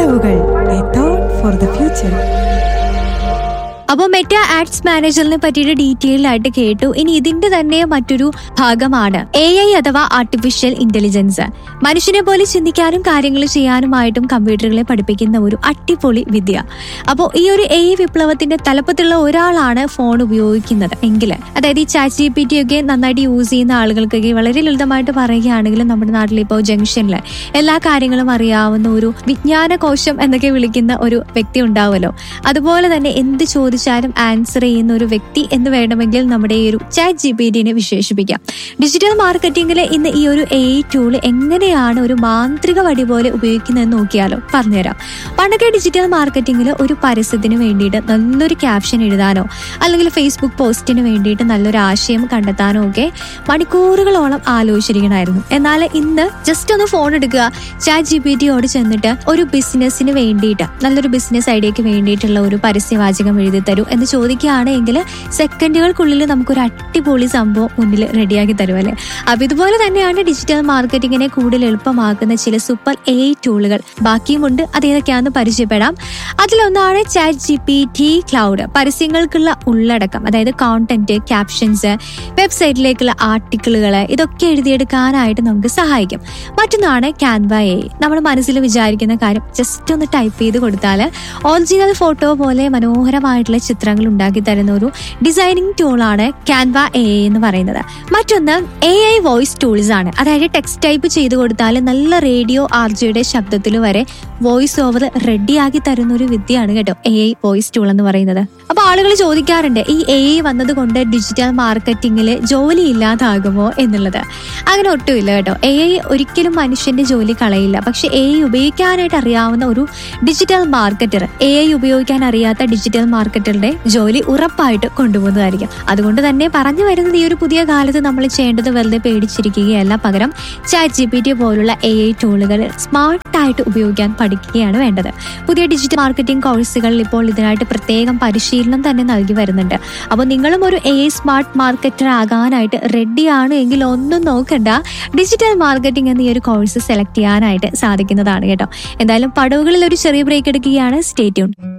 പടവുകൾ a thought for the future അപ്പോൾ Meta ads മാനേജറിനെ പറ്റിയിട്ട് ഡീറ്റെയിൽ ആയിട്ട് കേട്ടു ഇനി ഇതിന്റെ തന്നെ മറ്റൊരു ഭാഗമാണ് എ ഐ അഥവാ ആർട്ടിഫിഷ്യൽ ഇന്റലിജൻസ് മനുഷ്യനെ പോലെ ചിന്തിക്കാനും കാര്യങ്ങൾ ചെയ്യാനുമായിട്ടും കമ്പ്യൂട്ടറുകളെ പഠിപ്പിക്കുന്ന ഒരു അടിപൊളി വിദ്യ അപ്പോൾ ഈ ഒരു എ ഐ വിപ്ലവത്തിന്റെ തലപ്പത്തുള്ള ഒരാളാണ് ഫോൺ ഉപയോഗിക്കുന്നത് എങ്കിൽ അതായത് ഈ ചാറ്റ് ജി പി ടി ഒക്കെ നന്നായിട്ട് യൂസ് ചെയ്യുന്ന ആളുകൾക്കൊക്കെ വളരെ ലളിതമായിട്ട് പറയുകയാണെങ്കിൽ നമ്മുടെ നാട്ടിൽ ഇപ്പോൾ ജംഗ്ഷനിൽ എല്ലാ കാര്യങ്ങളും അറിയാവുന്ന ഒരു വിജ്ഞാന കോശം എന്നൊക്കെ വിളിക്കുന്ന ഒരു വ്യക്തി ഉണ്ടാവുമല്ലോ അതുപോലെ തന്നെ എന്ത് ചോദിച്ചാലും ആൻസർ ചെയ്യുന്ന ഒരു വ്യക്തി എന്ന് വേണമെങ്കിൽ നമ്മുടെ ഈ ഒരു ചാറ്റ് ജി പി ടിനെ വിശേഷിപ്പിക്കാം ഡിജിറ്റൽ മാർക്കറ്റിംഗിൽ ഇന്ന് ഈ ഒരു എ ടൂൾ എങ്ങനെയാണ് ഒരു മാന്ത്രിക വടി പോലെ ഉപയോഗിക്കുന്നതെന്ന് നോക്കിയാലോ പറഞ്ഞുതരാം പണ്ടൊക്കെ ഡിജിറ്റൽ മാർക്കറ്റിംഗിൽ ഒരു പരസ്യത്തിന് വേണ്ടിയിട്ട് നല്ലൊരു ക്യാപ്ഷൻ എഴുതാനോ അല്ലെങ്കിൽ ഫേസ്ബുക്ക് പോസ്റ്റിന് വേണ്ടിയിട്ട് നല്ലൊരു ആശയം കണ്ടെത്താനോ ഒക്കെ മണിക്കൂറുകളോളം ആലോചിച്ചിരിക്കണമായിരുന്നു എന്നാൽ ഇന്ന് ജസ്റ്റ് ഒന്ന് ഫോൺ എടുക്കുക ചാറ്റ് ജി പി ടിയോട് ചെന്നിട്ട് ഒരു ബിസിനസ്സിന് വേണ്ടിയിട്ട് നല്ലൊരു ബിസിനസ് ഐഡിയക്ക് വേണ്ടിയിട്ടുള്ള ഒരു പരസ്യവാചകം എഴുതി തരൂ എന്ന് ചോദിക്കുകയാണെങ്കിൽ സെക്കൻഡുകൾക്കുള്ളിൽ നമുക്കൊരു അടിപൊളി സംഭവം മുന്നിൽ റെഡിയാക്കി തരും അല്ലേ അപ്പൊ ഇതുപോലെ തന്നെയാണ് ഡിജിറ്റൽ മാർക്കറ്റിങ്ങിനെ കൂടുതൽ എളുപ്പമാക്കുന്ന ചില സൂപ്പർ എ ടൂളുകൾ ബാക്കിയുമുണ്ട് അത് ഏതൊക്കെയാണെന്ന് പരിചയപ്പെടാം അതിലൊന്നാണ് chat G P T Claude പരസ്യങ്ങൾക്കുള്ള ഉള്ളടക്കം അതായത് കോണ്ടന്റ് ക്യാപ്ഷൻസ് വെബ്സൈറ്റിലേക്കുള്ള ആർട്ടിക്കിളുകൾ ഇതൊക്കെ എഴുതിയെടുക്കാനായിട്ട് നമുക്ക് സഹായിക്കും മറ്റൊന്നാണ് ക്യാൻവ എ നമ്മൾ മനസ്സിൽ വിചാരിക്കുന്ന കാര്യം ജസ്റ്റ് ഒന്ന് ടൈപ്പ് ചെയ്ത് കൊടുത്താൽ ഒറിജിനൽ ഫോട്ടോ പോലെ മനോഹരമായിട്ടുള്ള ചിത്രങ്ങൾ ഉണ്ടാക്കി തരുന്ന ഒരു ഡിസൈനിങ് ടൂളാണ് ക്യാൻവ എ എന്ന് പറയുന്നത് മറ്റൊന്ന് എ ഐ വോയിസ് ടൂൾസ് ആണ് അതായത് ടെക്സ്റ്റ് ടൈപ്പ് ചെയ്ത് കൊടുത്താൽ നല്ല റേഡിയോ ആർജിയുടെ ശബ്ദത്തിൽ വരെ വോയിസ് ഓവർ റെഡിയാക്കി തരുന്ന ഒരു വിദ്യയാണ് കേട്ടോ എ ഐ വോയിസ് ടൂൾ എന്ന് പറയുന്നത് അപ്പൊ ആളുകൾ ചോദിക്കാറുണ്ട് ഈ എ ഐ വന്നത് കൊണ്ട് ഡിജിറ്റൽ മാർക്കറ്റിംഗിൽ ജോലി ഇല്ലാതാകുമോ എന്നുള്ളത് അങ്ങനെ ഒട്ടുമില്ല കേട്ടോ എ ഐ ഒരിക്കലും മനുഷ്യന്റെ ജോലി കളയില്ല പക്ഷെ എ ഐ ഉപയോഗിക്കാനായിട്ട് അറിയാവുന്ന ഒരു ഡിജിറ്റൽ മാർക്കറ്റർ എ ഐ ഉപയോഗിക്കാൻ അറിയാത്ത ഡിജിറ്റൽ മാർക്കറ്ററുടെ ജോലി ഉറപ്പായിട്ട് കൊണ്ടുപോകുന്നതായിരിക്കും അതുകൊണ്ട് തന്നെ പറഞ്ഞു വരുന്നത് ഈ ഒരു പുതിയ കാലത്ത് നമ്മൾ ചെയ്യേണ്ടത് വെറുതെ പേടിച്ചിരിക്കുകയല്ല പകരം ചാറ്റ് ജി പി ടി പോലുള്ള എ ഐ ടൂളുകൾ സ്മാർട്ടായിട്ട് ഉപയോഗിക്കാൻ പഠിക്കുകയാണ് വേണ്ടത് പുതിയ ഡിജിറ്റൽ മാർക്കറ്റിംഗ് കോഴ്സുകളിൽ ഇപ്പോൾ ഇതിനായിട്ട് പ്രത്യേകം പരിശീലനം തന്നെ നൽകി വരുന്നുണ്ട് അപ്പോൾ നിങ്ങളും ഒരു എ ഐ സ്മാർട്ട് മാർക്കറ്റർ ആകാനായിട്ട് റെഡിയാണ് എങ്കിൽ ഒന്നും നോക്കണ്ട ഡിജിറ്റൽ മാർക്കറ്റിംഗ് എന്ന ഈ ഒരു കോഴ്സ് സെലക്ട് ചെയ്യാനായിട്ട് സാധിക്കുന്നതാണ് കേട്ടോ എന്തായാലും പടവുകളിൽ ഒരു ചെറിയ ബ്രേക്ക് എടുക്കുകയാണ് സ്റ്റേ ട്യൂൺ